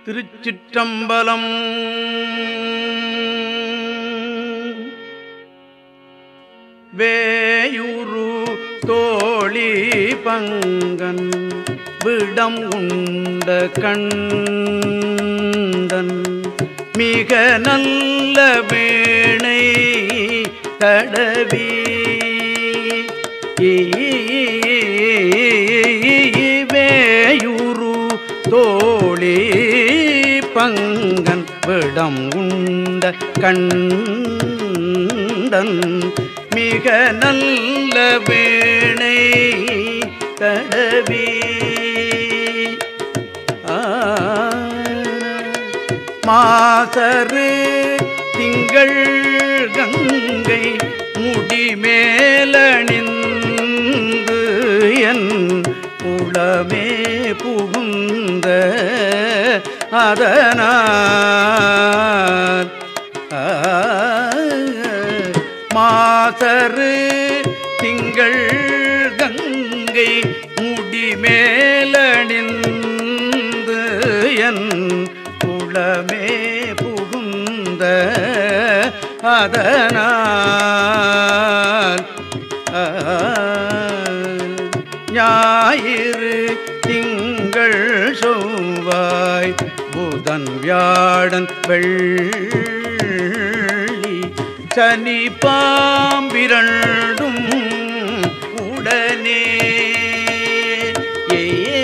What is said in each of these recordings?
திருச்சிற்றம்பலம் வேயுரு தோழி பங்கன் விடம் உண்ட கண்டன் மிக நல்ல வீணை தடவி வேயுரு தோழி பங்கன் விடம் உண்ட கண்டன் மிக நல்ல வீணை தடவி ஆ, மாசரு திங்கள் கங்கை முடிமேலணிந்து என் உளமே புகுந்த அதனால் ஆ, மாசரு திங்கள் கங்கை முடிமேலணிந்து என் குளமே புகுந்த அதனால் ஆ, ஞாயிறு திங்கள் செவ்வாய் புதன் வியாழன் வெள்ளி சனி பாம்பிரண்டும் உடனே ஏ,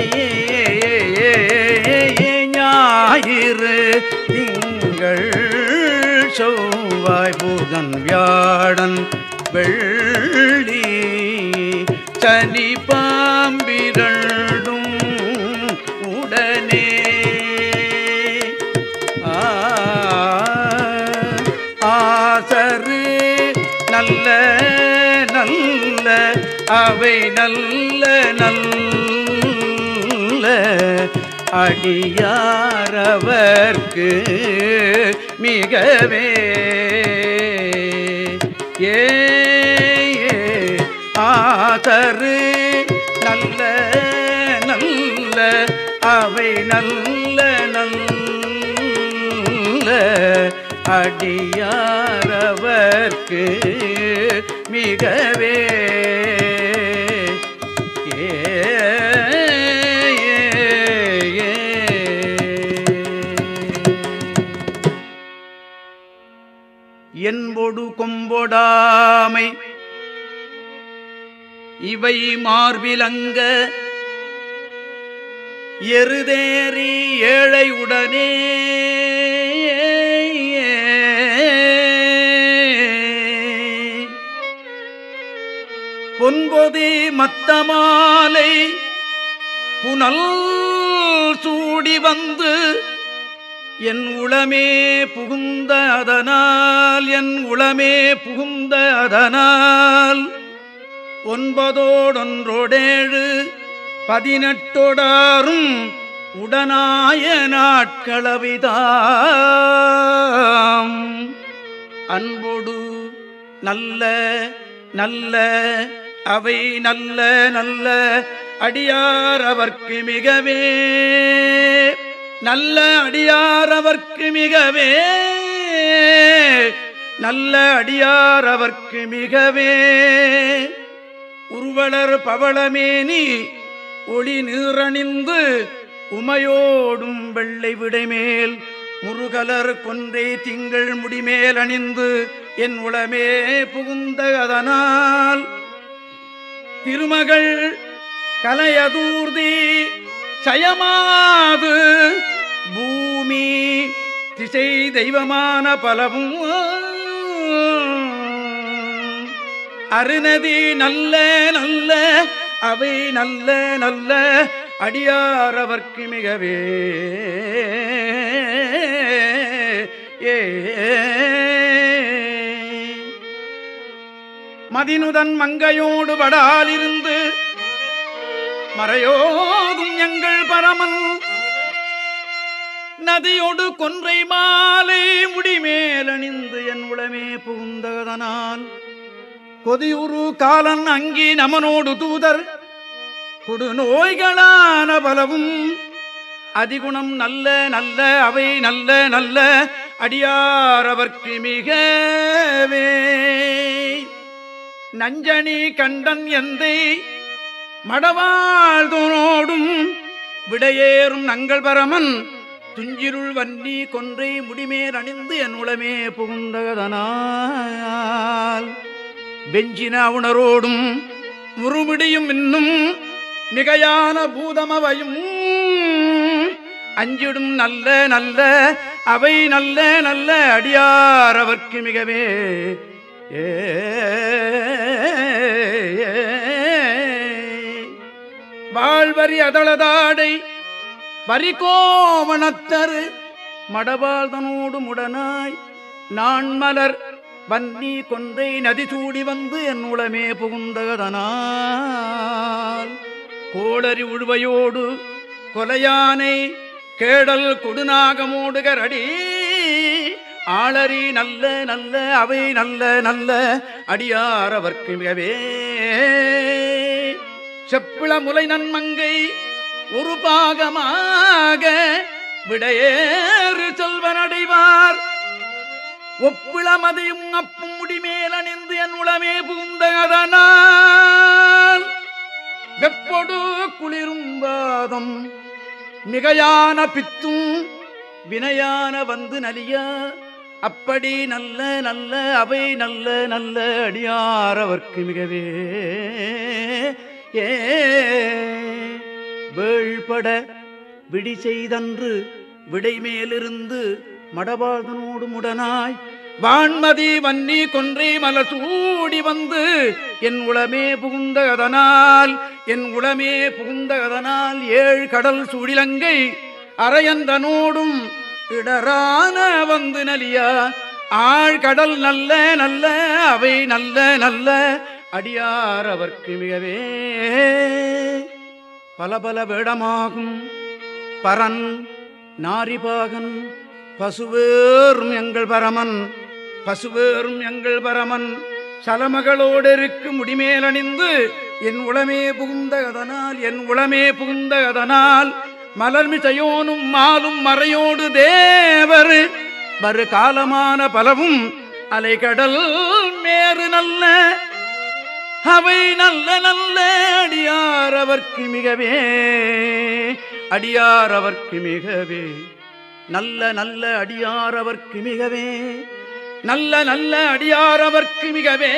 ஞாயிறு திங்கள் செவ்வாய் புதன் வியாழன் வெள்ளி சனி பாம்பிரண்டும் உடனே ஆ, ஆசரு நல்ல நல்ல அவை நல்ல நல்ல அடியாரவர்க்கு மிகவே ஏ ஏ, ஆதரு நல்ல நல்ல அவை நல்ல நல்ல அடியாரவர்க்கு மிகவே ஏ, ஏ, ஏ. என்பொடு கொம்பொடாமை இவை மார்பிலங்க எருதேறி ஏழை உடனே பொன்பொதி மத்தமாலை புனல் சூடி வந்து என் உளமே புகுந்த அதனால் என் உளமே புகுந்த அதனால் ஒன்பதோடொன்றோடேழு பதினெட்டோடாரும் உடனாய நாட்களவிதாம் அன்பொடு நல்ல நல்ல அவை நல்ல நல்ல அடியார் அவர்க்கு மிகவே நல்ல அடியார் அவர்க்கு மிகவே நல்ல அடியார் அவர்க்கு மிகவே உருவலர் பவளமேனி ஒளி நீரணிந்து உமையோடும் வெள்ளை விடைமேல் முருகலர் கொன்றை திங்கள் முடிமேல் அணிந்து என் உளமே புகுந்த அதனால் திருமகள் கலையதூர்தி சயமாது பூமி திசை தெய்வமான பலவும் அருணதி நல்ல நல்ல அவை நல்ல நல்ல அடியார் அவர்க்கு மிகவே ஏ மதினுதன் மங்கையோடு வடாலிருந்து மறையோதும் எங்கள் பரமன் நதியோடு கொன்றை மாலை முடிமேலணிந்து என் உளமே புகுந்ததனால் கொதியுரு காலன் அங்கி நமனோடு தூதர் கொடு நோய்களான பலவும் அதிகுணம் நல்ல நல்ல அவை நல்ல நல்ல அடியார் அவர்க்கு மிகவே நஞ்சனி கண்டன் எந்தை மடவாழ்தோனோடும் விடையேறும் நங்கள் பரமன் துஞ்சிருள் வன்னி கொன்றை முடிமேல் அணிந்து என் உளமே புகுந்ததனால் வெஞ்சின உணரோடும் உருமிடியும் இன்னும் மிகையான பூதமவையும் அஞ்சிடும் நல்ல நல்ல அவை நல்ல நல்ல அடியார் அவர்க்கு மிகவே ஏ வாழ்வரி அதளதாடை வரிகோவணத்தரு மடபாழ்தனோடு முடனாய் நான் மலர் வன்னி கொன்றை நதி சூடி வந்து என் உளமே புகுந்ததனால் கோளரி உழுவையோடு கொலையானை கேடல் கொடுநாகமோடு கரடி ஆளரி நல்ல நல்ல அவை நல்ல நல்ல அடியார் அவர்க்கு மிகவே செப்பிள முலை நன்மங்கை ஒரு பாகமாக விடையேறு செல்வன் அடைவார் ஒப்பிளமதையும் அப்பும் முடிமேல் அணிந்து என் உளமே புகுந்ததனால் வெப்பொடு குளிரும் வாதம் மிகையான பித்தும் வினையான வந்து நலியா அப்படி நல்ல நல்ல அவை நல்ல நல்ல அடியார் அவர்க்கு மிகவே ஏ வேள்பட விடி செய்தன்று விடை மேலிருந்து மடபாதனோடு முடனாய் வான்மதி வன்னி கொன்றை மலசூடி வந்து என் உளமே புகுந்த அதனால் என் உளமே புகுந்த அதனால் ஏழ் கடல் சூடிலங்கை அரையந்தனோடும் இடரான வந்து நலியா ஆழ்கடல் நல்ல நல்ல அவை நல்ல நல்ல அடியார் அவர்க்கு மிகவே பல பல வேடமாகும் பரன் நாரிபாகன் பசுவேறும் எங்கள் பரமன் பசுவேறும் எங்கள் பரமன் சலமகளோடு இருக்கு முடிமேலணிந்து என் உளமே புகுந்த அதனால் என் உளமே புகுந்த அதனால் மலர்மிசையோனும் மாலும் மறையோடு தேவர் வரு காலமான பலவும் அலைகடல் மேறு நல்ல அவை நல்ல நல்ல அடியார் அவர்க்கு மிகவே அடியார் அவர்க்கு மிகவே நல்ல நல்ல அடியார் அவர்க்கு மிகவே நல்ல நல்ல அடியார் அவர்க்கு மிகவே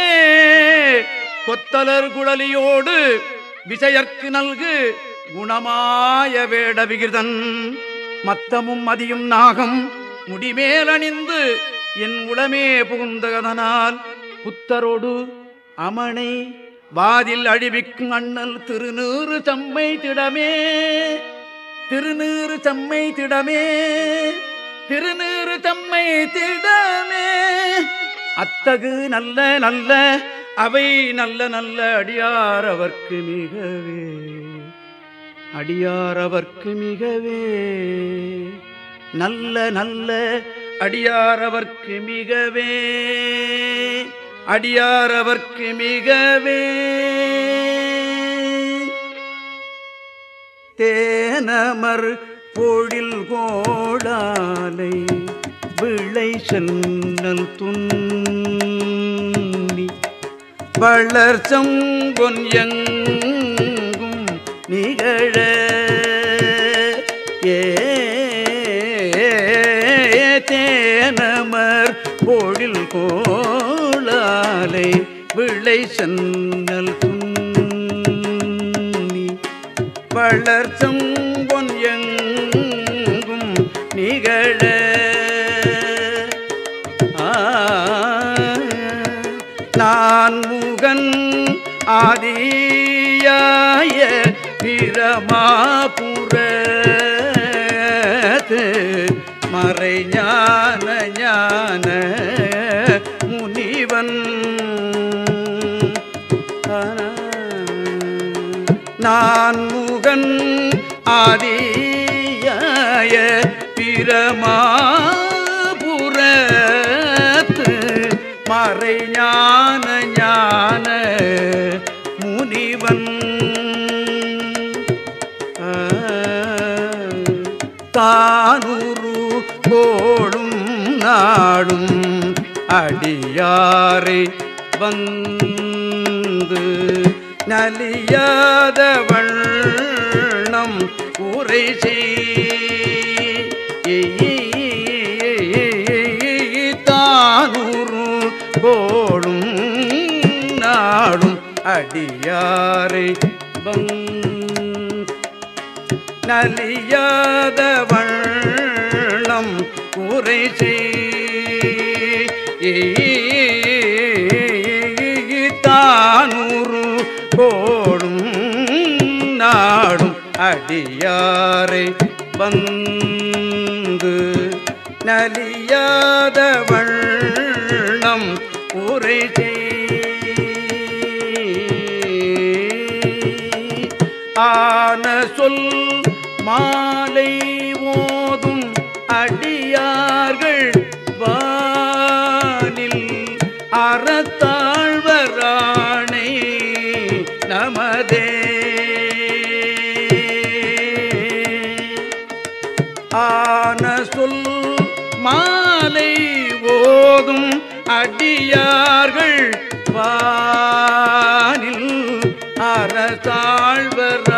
கொத்தலர் குழலியோடு விசையர்க்கு நல்கு குணமாய வேட விகிதன் மத்தமும் மதியும் நாகம் முடிமேலணிந்து என் உளமே புகுந்ததனால் புத்தரோடு அமனை வாதில் அழிவிக்கும் அண்ணல் திருநூறு செம்மை திடமே திருநீறு செம்மை திடமே திருநீறு செம்மை திடமே அத்தகு நல்ல நல்ல அவை நல்ல நல்ல அடியார் அவர்க்கு மிகவே அடியார் அவர்க்கு மிகவே நல்ல நல்ல அடியார் அவர்க்கு மிகவே அடியார் அவர்க்கு மிகவே தேனமர் பொழில் கோடாலை விளை சென்னல் துன்னி வளர் செங்கொன் எங்கும் நிகழ ஏ தேனமர் பொழில் கோளாலை விளை சென்னல் துன்னி வளர் செம்பொன் எங்கும் நிகழ ஆ, நான் முகன் ஆதியாய பிரமாபுரத்து மறைஞான ஞான முனிவன் நான் முகன் ஆதியாய பிரமாபுரத்து மறைஞான ஞான முனிவன் ஆ தானூரு கோளும் நாடும் அடியாரை வந்து நலியாத வண்ணம் உரை தானூரு கோளும் நாடும் அடியாரை வந்து நலியாத வண்ணம் உரை தானூறு கோடும் நாடும் அடியாரை வந்து நலியாத வண்ணம் உரை ஆன சொல் மாலை ஓதும் அடியார்கள் வானில் அறத்தாழ்வராணை நமதே ஆன சொல் மாலை ஓதும் அடியார்கள் வானில் அறத்தாழ்வராணை